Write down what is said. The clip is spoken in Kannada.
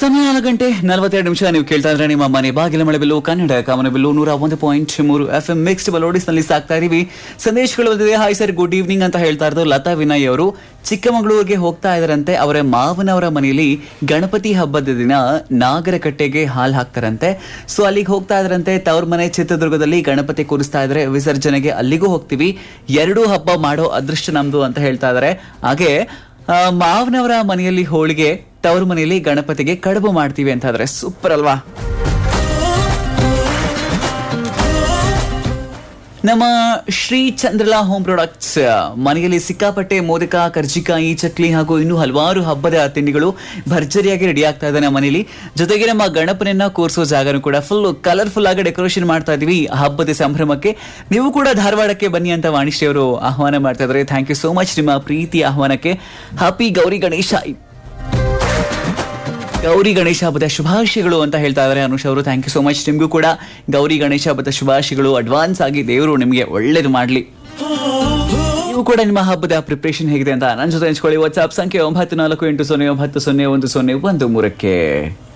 ಸಮಯ ನಾಲ್ಕು ಗಂಟೆ ನಲವತ್ತೆರಡು ನಿಮಿಷ ನೀವು ಕೇಳ್ತಾ ಇದ್ರೆ ನಿಮ್ಮ ಮನೆ ಬಾಗಿಲ ಮಳೆಬಿಲ್ಲು ಕನ್ನಡ ಕಾಮನಬಿಲ್ಲು ನೂರ ಒಂದು ಪಾಯಿಂಟ್ ಮೂರು ಎಫ್ ಎಂ ಮಿಕ್ಸ್ಡ್ ನಲ್ಲಿ ಸಾಕ್ತಾ ಇದೀವಿ ಸಂದೇಶಗಳು ಬಂದಿದೆ ಹಾಯ್ ಸರ್ ಗುಡ್ ಈವ್ನಿಂಗ್ ಅಂತ ಹೇಳ್ತಾ ಇರೋದು ಲತಾ ವಿನಯ್ ಅವರು ಚಿಕ್ಕಮಗಳೂರಿಗೆ ಹೋಗ್ತಾ ಇದಾರಂತೆ ಅವರ ಮಾವನವರ ಮನೆಯಲ್ಲಿ ಗಣಪತಿ ಹಬ್ಬದ ದಿನ ನಾಗರಕಟ್ಟೆಗೆ ಹಾಲು ಹಾಕ್ತಾರಂತೆ ಸೊ ಅಲ್ಲಿಗೆ ಹೋಗ್ತಾ ಇದ್ರಂತೆ ತವ್ರ ಮನೆ ಚಿತ್ರದುರ್ಗದಲ್ಲಿ ಗಣಪತಿ ಕೂರಿಸ್ತಾ ಇದ್ರೆ ವಿಸರ್ಜನೆಗೆ ಅಲ್ಲಿಗೂ ಹೋಗ್ತೀವಿ ಎರಡೂ ಹಬ್ಬ ಮಾಡೋ ಅದೃಷ್ಟ ನಮ್ದು ಅಂತ ಹೇಳ್ತಾ ಇದಾರೆ ಹಾಗೆ ಆ, ಮಾವನವರ ಮನೆಯಲ್ಲಿ ಹೋಳಿಗೆ ತವರು ಮನೆಯಲ್ಲಿ ಗಣಪತಿಗೆ ಕಡುಬು ಮಾಡ್ತೀವಿ ಅಂತ ಆದ್ರೆ ಸೂಪರ್ ಅಲ್ವಾ ನಮ್ಮ ಶ್ರೀ ಚಂದ್ರಲಾ ಹೋಮ್ ಪ್ರಾಡಕ್ಟ್ಸ್ ಮನೆಯಲ್ಲಿ ಸಿಕ್ಕಾಪಟ್ಟೆ ಮೋದಕ ಕರ್ಜಿಕಾಯಿ ಚಕ್ಲಿ ಹಾಗೂ ಇನ್ನೂ ಹಲವಾರು ಹಬ್ಬದ ತಿಂಡಿಗಳು ಭರ್ಜರಿಯಾಗಿ ರೆಡಿ ಆಗ್ತಾ ಇದೆ ನಮ್ಮ ಮನೆಯಲ್ಲಿ ಜೊತೆಗೆ ನಮ್ಮ ಗಣಪನನ್ನ ಕೂರಿಸೋ ಜಾಗನೂ ಕೂಡ ಫುಲ್ ಕಲರ್ಫುಲ್ ಆಗಿ ಡೆಕೋರೇಷನ್ ಮಾಡ್ತಾ ಇದೀವಿ ಹಬ್ಬದ ಸಂಭ್ರಮಕ್ಕೆ ನೀವು ಕೂಡ ಧಾರವಾಡಕ್ಕೆ ಬನ್ನಿ ಅಂತ ವಾಣಿಶ್ರೀ ಅವರು ಆಹ್ವಾನ ಮಾಡ್ತಾ ಇದ್ದಾರೆ ಥ್ಯಾಂಕ್ ಯು ಸೋ ಮಚ್ ನಿಮ್ಮ ಪ್ರೀತಿ ಆಹ್ವಾನಕ್ಕೆ ಹ್ಯಾಪಿ ಗೌರಿ ಗಣೇಶ ಗೌರಿ ಗಣೇಶ ಹಬ್ಬದ ಶುಭಾಶಯಗಳು ಅಂತ ಹೇಳ್ತಾ ಇದ್ದಾರೆ ಅನುಷ್ ಅವರು ಥ್ಯಾಂಕ್ ಯು ಸೋ ಮಚ್ ನಿಮಗೂ ಕೂಡ ಗೌರಿ ಗಣೇಶ ಹಬ್ಬದ ಶುಭಾಶಯಗಳು ಅಡ್ವಾನ್ಸ್ ಆಗಿ ದೇವರು ನಿಮಗೆ ಒಳ್ಳೇದು ಮಾಡಲಿ ನೀವು ಕೂಡ ನಿಮ್ಮ ಹಬ್ಬದ ಪ್ರಿಪ್ರೇಷನ್ ಹೇಗಿದೆ ಅಂತ ನನ್ನ ಜೊತೆ ಹಂಚ್ಕೊಳ್ಳಿ ವಾಟ್ಸ್ಆಪ್ ಸಂಖ್ಯೆ ಒಂಬತ್ತು ನಾಲ್ಕು ಎಂಟು ಸೊನ್ನೆ ಒಂಬತ್ತು ಸೊನ್ನೆ ಒಂದು ಸೊನ್ನೆ ಒಂದು ಮೂರಕ್ಕೆ